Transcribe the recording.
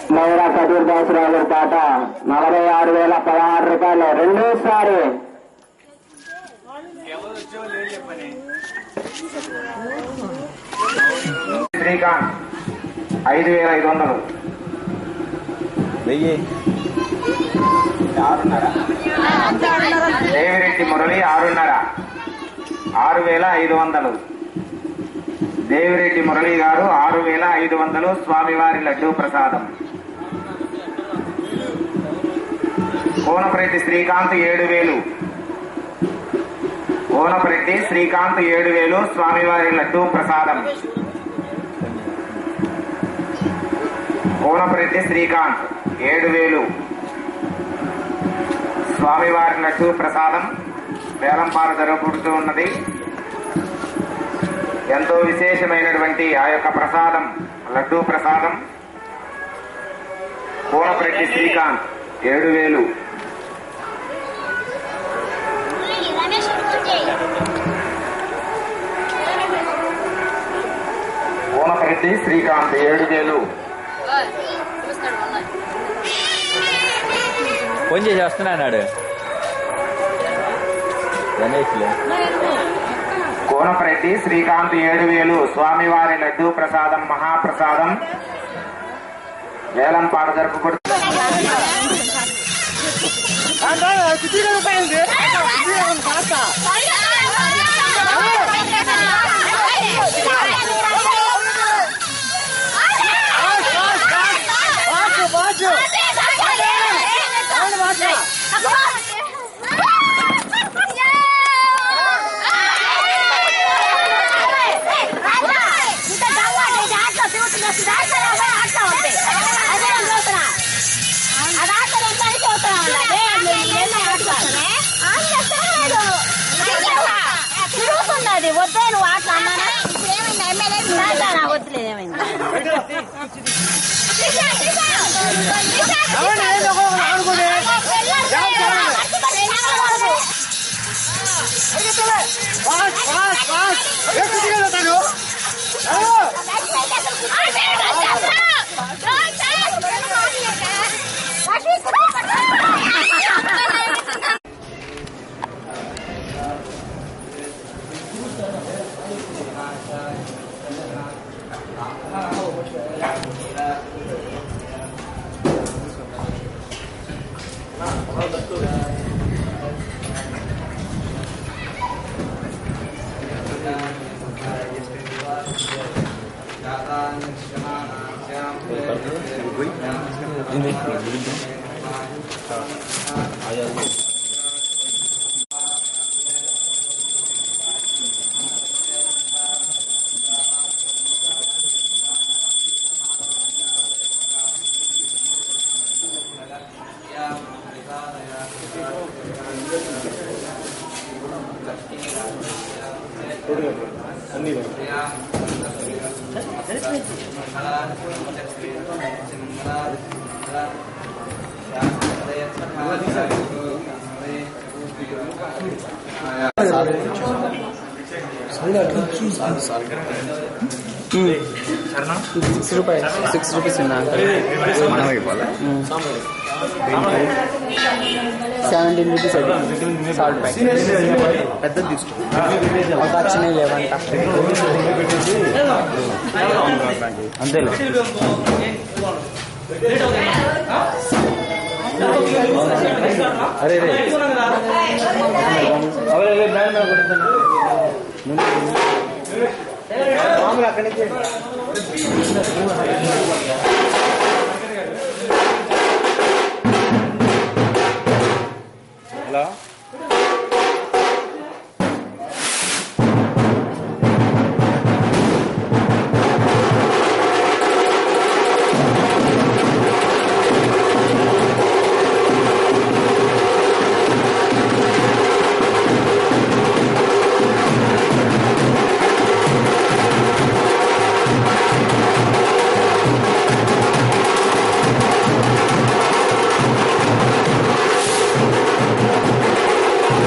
మైరా కదూర్ దాసరావు గారి పాట నలభై ఆరు వేల పదహారు రూపాయలు రెండోసారి శ్రీకాంత్ ఐదు వేల ఐదు వందలు వెయ్యి ఆరున్నర దేవిరెడ్డి మురళి ఆరున్నర ఆరు వేల ఐదు వందలు దేవిరెడ్డి మురళి గారు ఆరు వేల ఐదు వందలు స్వామివారి లడ్డూ ప్రసాదం కోనప్రెడ్డి శ్రీకాంత్ ఏడు వేలు కోనప్రెడ్డి శ్రీకాంత్ ఏడు వేలు స్వామివారి లడ్డూ ప్రసాదం కోనప్రెడ్డి శ్రీకాంత్ ఏడు వేలు స్వామివారి లడ్డూ ప్రసాదం వేలంపాట జరగబడుతూ ఉన్నది ఎంతో విశేషమైనటువంటి ఆ యొక్క ప్రసాదం లడ్డూ ప్రసాదం కోనప్రెడ్డి శ్రీకాంత్ ఏడు వేలు రమేష్ కోనప్రెడ్డి శ్రీకాంత్ ఏడు వేలు ఫోన్ చేసి వస్తున్నా అన్నాడు గణేష్లే కోనప్రెడ్డి శ్రీకాంత్ ఏడు వేలు స్వామివారి లడ్డూ ప్రసాదం మహాప్రసాదం వేలంపాట జరుపుకుంటూ తిరుగుతున్నది వద్దే నువ్వు ఆటలు అన్నానా ఎమ్మెల్యే వద్దులేదు ఏమైంది సిక్స్ రూపీస్ సిక్స్ రూపీస్ ఉన్నా మనం ఇవ్వాలా సెవెంటీన్ రూపీస్ అది సాల్ట్ ప్యాకెట్ పెద్దది తీసుకో ఒక వచ్చినాయి లేవంట అంతేలే అరే రే మామూలు అక్కడి నుంచి